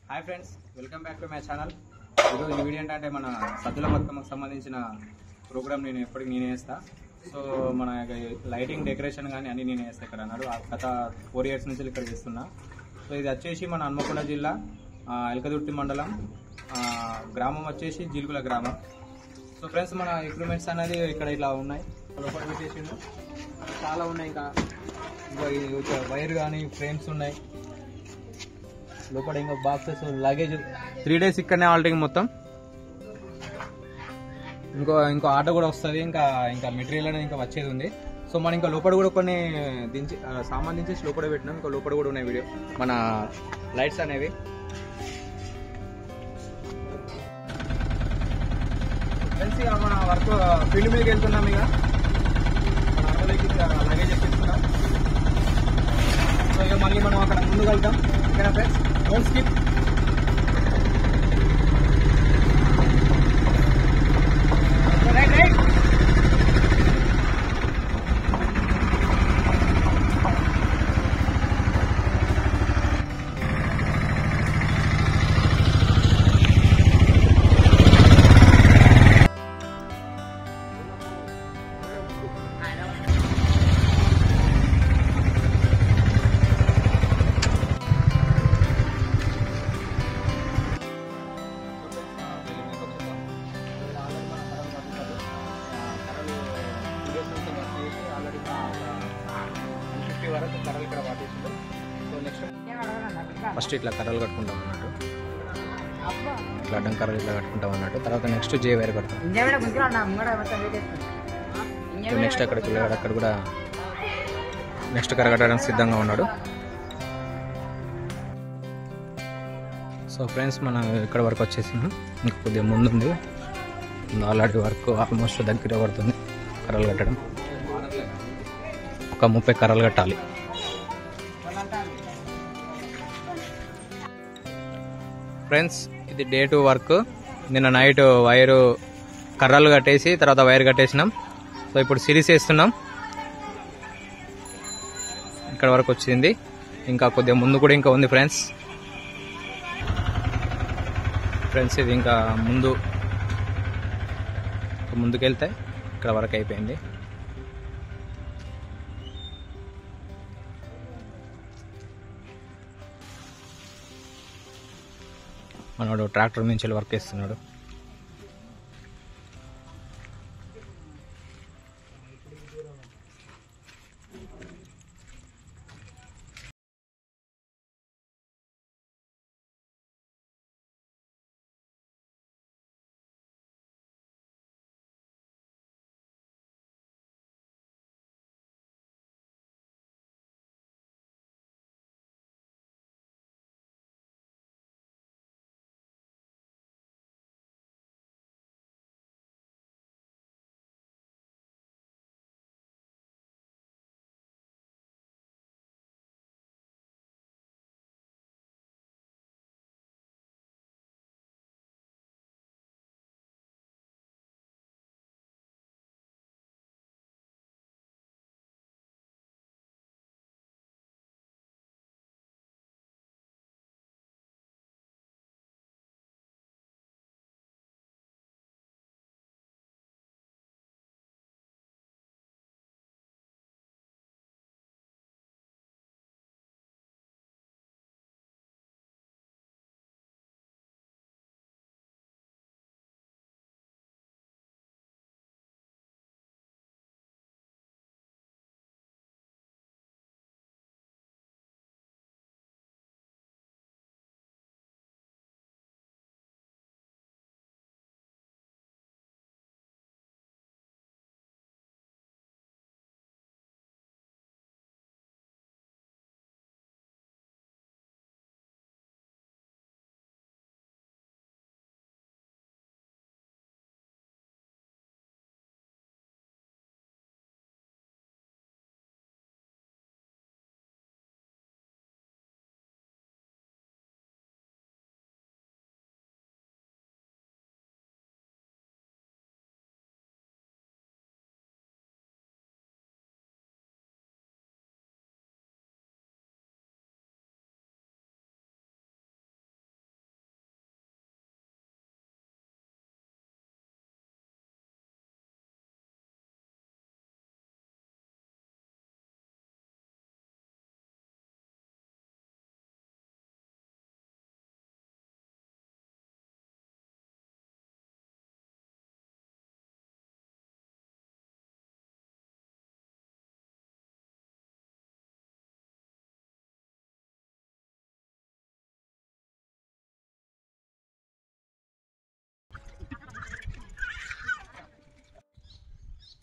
hi friends welcome back to my channel ఈరోజు ఈ video ఏంటంటే మన సద్దుల బతుకమ్మకు సంబంధించిన ప్రోగ్రామ్ నేను ఎప్పటికి నేనే వేస్తా సో మన లైటింగ్ డెకరేషన్ కానీ అన్ని నేనే వేస్తా ఇక్కడ అన్నాడు ఆ గత ఫోర్ ఇయర్స్ నుంచి ఇక్కడ చేస్తున్నా సో ఇది వచ్చేసి మన హన్మకొండ జిల్లా ఆ, ఎలకదుర్తి మండలం ఆ, గ్రామం వచ్చేసి జిలుగుల గ్రామం సో ఫ్రెండ్స్ మన ఎక్విప్మెంట్స్ అనేది ఇక్కడ ఇలా ఉన్నాయి లోపల పెట్టేసిండు చాలా ఉన్నాయి ఇంకా ఇంకా ఈ ఒక వైర్ కానీ ఫ్రేమ్స్ ఉన్నాయి లోపల ఇంకా బాక్సెస్ లగేజ్ త్రీ డేస్ ఇక్కడనే ఆల్రెడీ మొత్తం ఇంకో ఇంకో ఆటో కూడా వస్తుంది ఇంకా ఇంకా మెటీరియల్ అనేది ఇంకా వచ్చేది ఉంది సో మనం ఇంకా లోపల కూడా కొన్ని దించి ఆ, సామాన్ దించేసి లోపల పెట్టినాం ఇంకా లోపల కూడా ఉన్నాయి వీడియో మన లైట్స్ అనేవి ఫ్రెండ్స్ ఇక మన వర్క్ ఫీల్డ్ మీదకి వెళ్తున్నాం ఇక మన ఆటోలోకి లగేజ్ ఎక్కిస్తున్నాం సో ఇక మళ్ళీ మనం అక్కడ ముందుకు వెళ్తాం ఓకేనా friends don't skip right right first ఇట్లా కర్రలు కట్టుకుంటాం అన్నట్టు ఇట్లా అడ్డం కర్రలు ఇట్లా కట్టుకుంటాం అన్నట్టు తర్వాత నెక్స్ట్ జే వైర్ కడతాం నెక్స్ట్ అక్కడికి వెళ్ళాడు అక్కడ కూడా నెక్స్ట్ కర్ర కట్టడానికి సిద్ధంగా ఉన్నాడు సో ఫ్రెండ్స్ మనం ఇక్కడ వరకు వచ్చేసాము ఇంకా కొద్దిగా ముందు ఉంది ఆల్రెడీ వర్క్ ఆల్మోస్ట్ దగ్గర పడుతుంది కర్రలు కట్టడం ఒక ముప్పై కర్రలు కట్టాలి ఫ్రెండ్స్ ఇది డే టు వర్క్ నిన్న నైట్ వైరు కర్రలు కట్టేసి తర్వాత వైర్ కట్టేసినాం సో ఇప్పుడు సిరీస్ వేస్తున్నాం ఇక్కడ వరకు వచ్చింది ఇంకా కొద్దిగా ముందు కూడా ఇంకా ఉంది ఫ్రెండ్స్ ఫ్రెండ్స్ ఇది ఇంకా ముందు ముందుకెళ్తే ఇక్కడ వరకు అయిపోయింది మనోడు ట్రాక్టర్ నుంచి వర్క్ చేస్తున్నాడు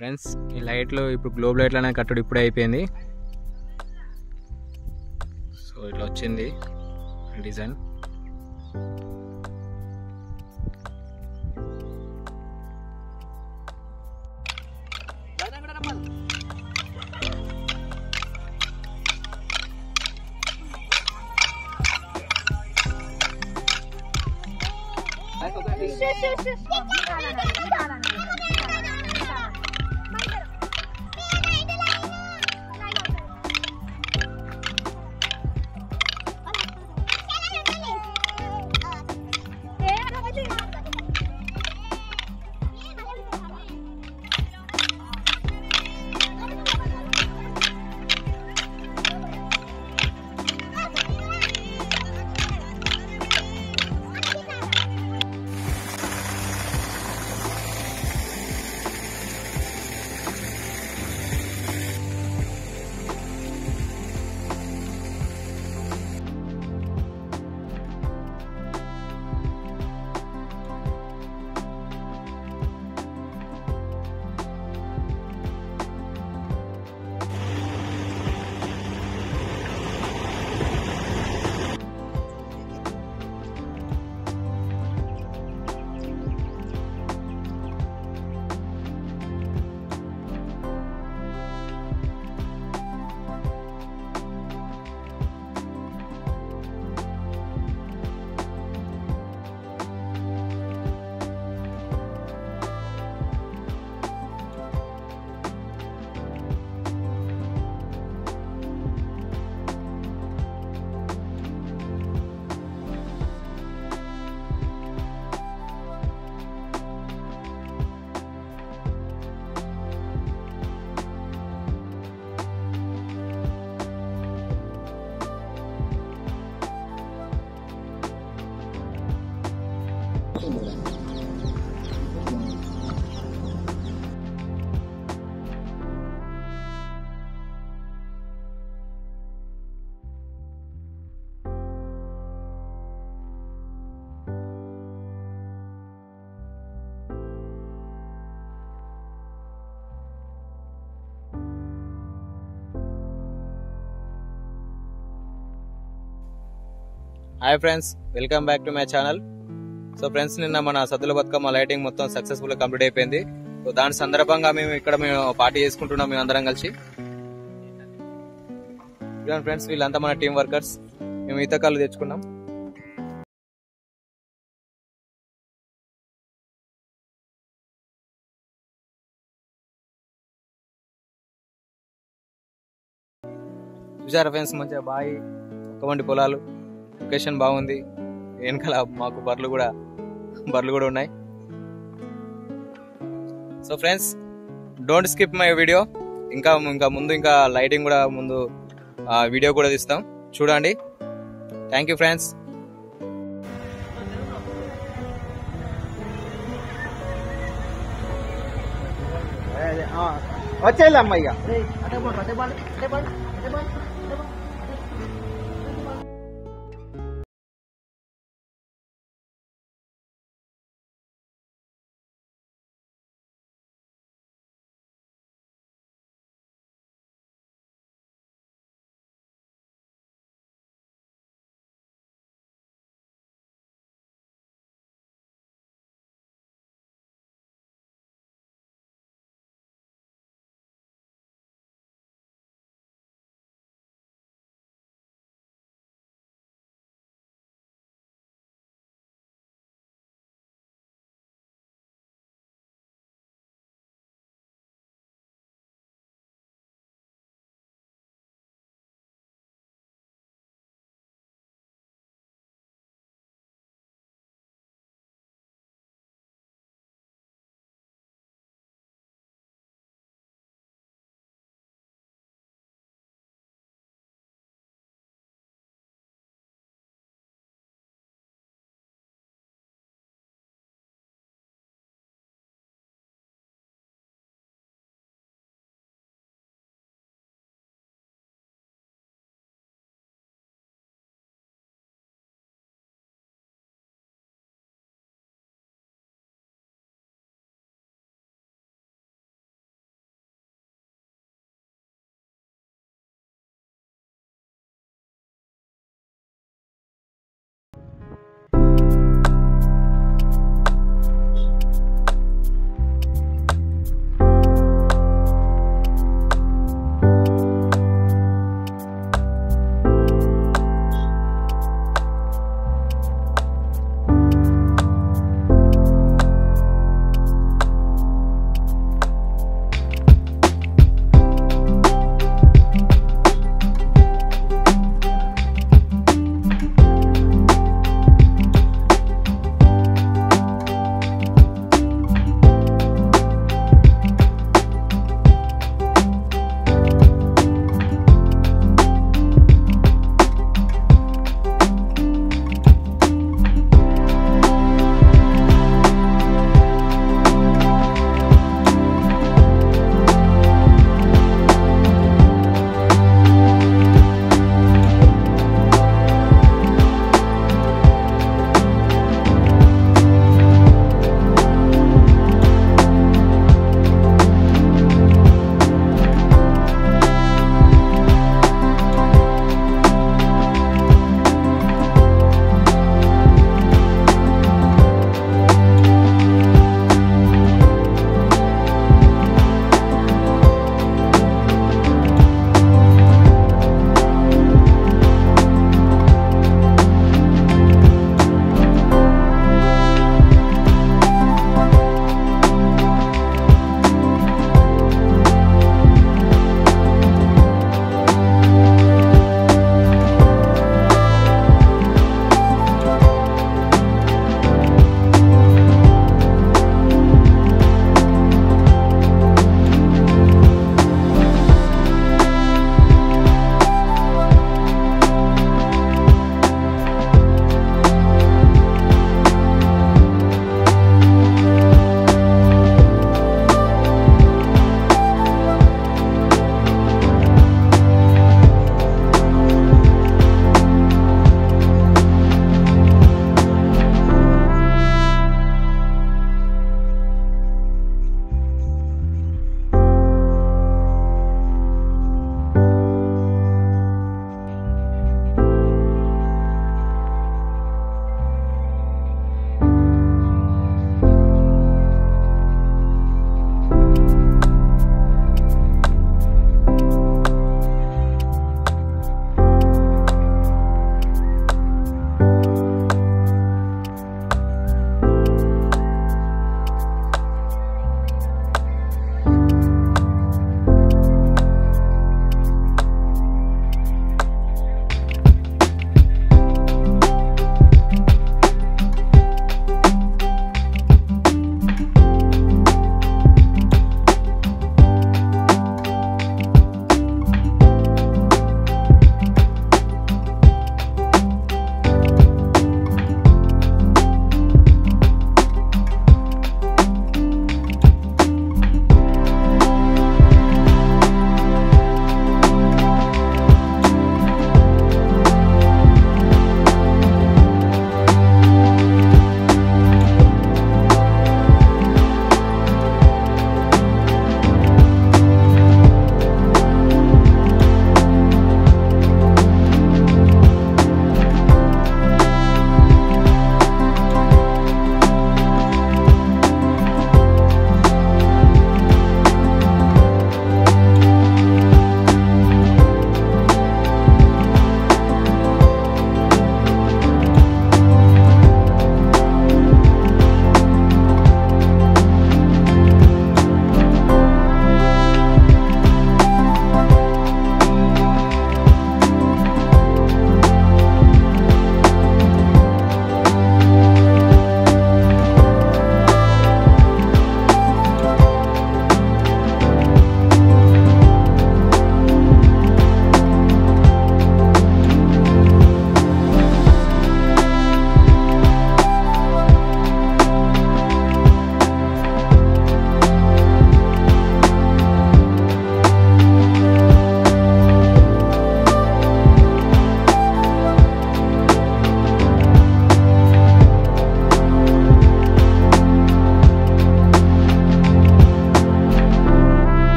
ఫ్రెండ్స్ ఈ లైట్లు ఇప్పుడు గ్లోబ్ లైట్లు అనే కట్టడు ఇప్పుడే అయిపోయింది సో ఇట్లా వచ్చింది design hi friends welcome back to my channel so friends నిన్న మన సద్దుల బతుకమ్మ లైటింగ్ మొత్తం సక్సెస్ఫుల్ గా కంప్లీట్ అయిపోయింది సో దాని సందర్భంగా మేము ఇక్కడ మేము పార్టీ చేసుకుంటున్నాం మేము అందరం కలిసి ఫ్రెండ్స్ వీళ్ళంతా మన టీం వర్కర్స్ మేము ఈత కళ్ళు తెచ్చుకున్నాం చూసారా ఫ్రెండ్స్ మంచిగా బాయి ఒక్కవంటి పొలాలు లొకేషన్ బాగుంది వెనకాల మాకు బర్రెలు కూడా బర్రెలు కూడా ఉన్నాయి so friends don't skip my video ఇంకా ఇంకా ముందు ఇంకా లైటింగ్ కూడా ముందు వీడియో కూడా తీస్తాం చూడండి థ్యాంక్ యూ ఫ్రెండ్స్ వచ్చేయాలమ్మ ఇక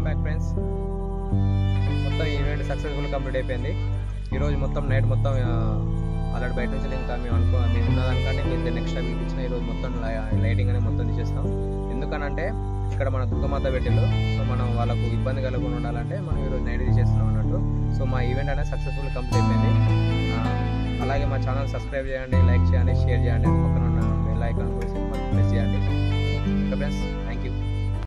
బ్యాక్ ఫ్రెండ్స్ మొత్తం ఈవెంట్ సక్సెస్ఫుల్ కంప్లీట్ అయిపోయింది ఈరోజు మొత్తం నైట్ మొత్తం ఆల్రెడీ బయట నుంచి ఇంకా మేము అనుకో మేము ఉన్నదానికంటే మీరు నెక్స్ట్ టైం మీకు ఇచ్చిన ఈరోజు మొత్తం లైటింగ్ అనేది మొత్తం తీసేస్తాం ఎందుకనంటే ఇక్కడ మన దుర్గమాత పెట్టిల్లు సో మనం వాళ్ళకు ఇబ్బంది కలగకుండా ఉండాలంటే మనం ఈరోజు నైట్ తీసేస్తున్నాం అన్నట్టు సో మా ఈవెంట్ అనేది సక్సెస్ఫుల్ కంప్లీట్ అయిపోయింది ఆ, అలాగే మా ఛానల్ సబ్స్క్రైబ్ చేయండి లైక్ చేయండి షేర్ చేయండి పక్కన ఉన్న బెల్ ఐకాన్ కూడా ప్రెస్ చేయండి ఓకే ఫ్రెండ్స్ థ్యాంక్